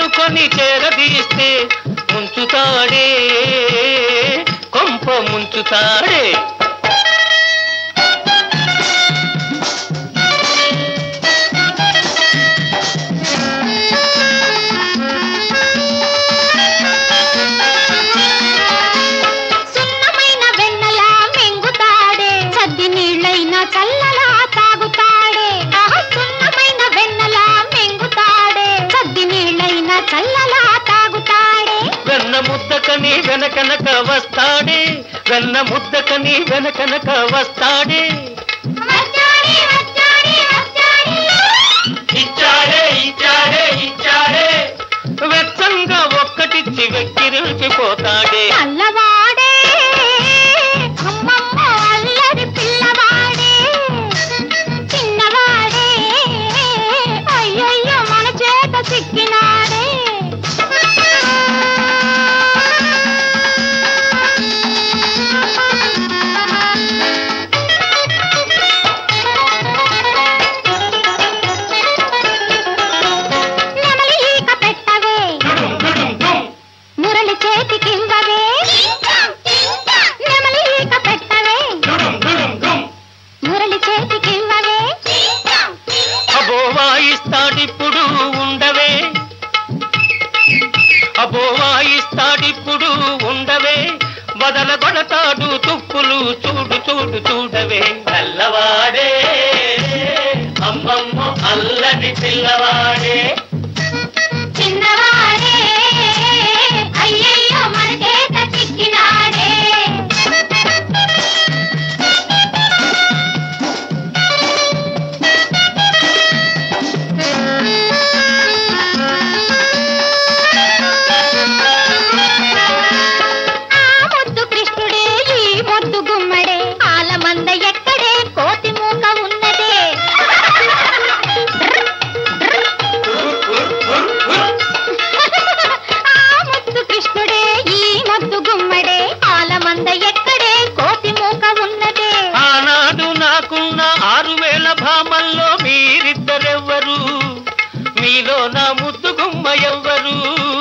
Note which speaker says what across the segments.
Speaker 1: వాడనుకొని చేరదీస్తే ముంచుతాడే కొంప ముంచుతాడే
Speaker 2: సున్నమైన వెన్నలా మెంగుతాడే సద్ది నీళ్ళైనా చల్లలా తాగుతాడే ఆహా, సున్నమైన వెన్నలా మెంగుతాడే సద్ది నీళ్ళైనా చల్లలా తాగుతాడే
Speaker 1: వెన్న ముద్దకని వెనకనక వస్తాడే వెన్న ముద్దకని వెనకనక వస్తాడే
Speaker 2: వచ్చాడే, వచ్చాడే, వచ్చాడే.
Speaker 1: ఇచ్చాడే ఇచ్చాడే ఇచ్చాడే వెచ్చంగా ఒక్కటిచ్చి వెక్కిరిల్చిపోతాడే
Speaker 2: నల్లవాడే అమ్మమ్మ అల్లరి పిల్లవాడే చిన్నవాడే అయ్యయ్యో మన చేత చిక్కినాడే నెమలి ఈక పెట్టవే
Speaker 1: డుడుం డుడుం డుం.
Speaker 2: మురళి చేతికివ్వవే నెమలి ఈక పెట్టవే
Speaker 1: డుడుం డుడుం డుం.
Speaker 2: మురళి చేతికివ్వవే
Speaker 1: అబో వాయిస్తాడిప్పుడు ఉండవే అబో వాయిస్తాడిప్పుడు ఉండవే వదల కొడతాడు తుప్పులు చూడు చూడు చూడవే నల్లవాడే అమ్మమ్మ అల్లరి పిల్లవాడే
Speaker 2: చిన్నవాడే అయ్యయ్యో మన చేత చిక్కినాడే ఆ ముద్దు కృష్ణుడే ఈ ముద్దు గుమ్మడే ఆలమంద ఎక్కడే కోతి మూక ఉన్నదే ఆ ముద్దు కృష్ణుడే ఈ ముద్దు గుమ్మడే ఆలమంద ఎక్కడే కోతి మూక ఉన్నదే
Speaker 1: ఆనాడు నాకున్న ఆరు వేల భామల్లో మీరిద్దరెవ్వరు మీలో నా ముద్దు గుమ్మ ఎవ్వరు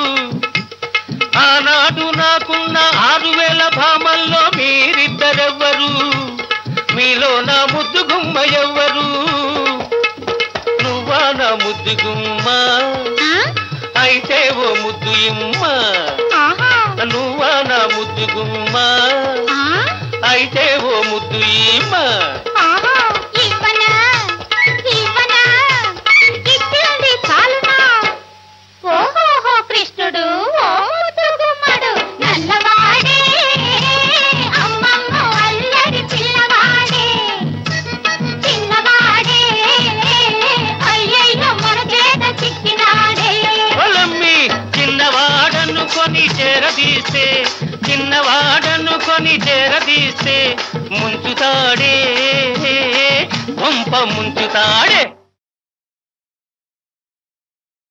Speaker 1: ఆనాడు నాకున్న ఆరు వేల భామల్లో మీరిద్దరెవ్వరు మీలో నా ముద్దు గుమ్మ ఎవ్వరు నువ్వా నా ముద్దు గుమ్మ
Speaker 2: ఆ?
Speaker 1: అయితే ఓ ముద్దు ఇమ్మ
Speaker 2: ఆహా
Speaker 1: నువ్వా నా ముద్దు గుమ్మ
Speaker 2: ఆ?
Speaker 1: అయితే ఓ ముద్దు ఇమ్మ
Speaker 2: ఆహా ఇవ్వనా ఇవ్వనా ఇచ్చింది చాలునా ఓహోహో కృష్ణుడు ఓ ముద్దు గుమ్మడు నల్లవాడే అమ్మమ్మ అల్లరి పిల్లవాడే చిన్నవాడే అయ్యయ్యో మన చేత చిక్కినాడే
Speaker 1: పొలమ్మి చిన్నవాడను కొని చేరదీస్తే చిన్నవాడను కొని చేరదీస్తే ముంచుతాడే పంప ముంచుతాడే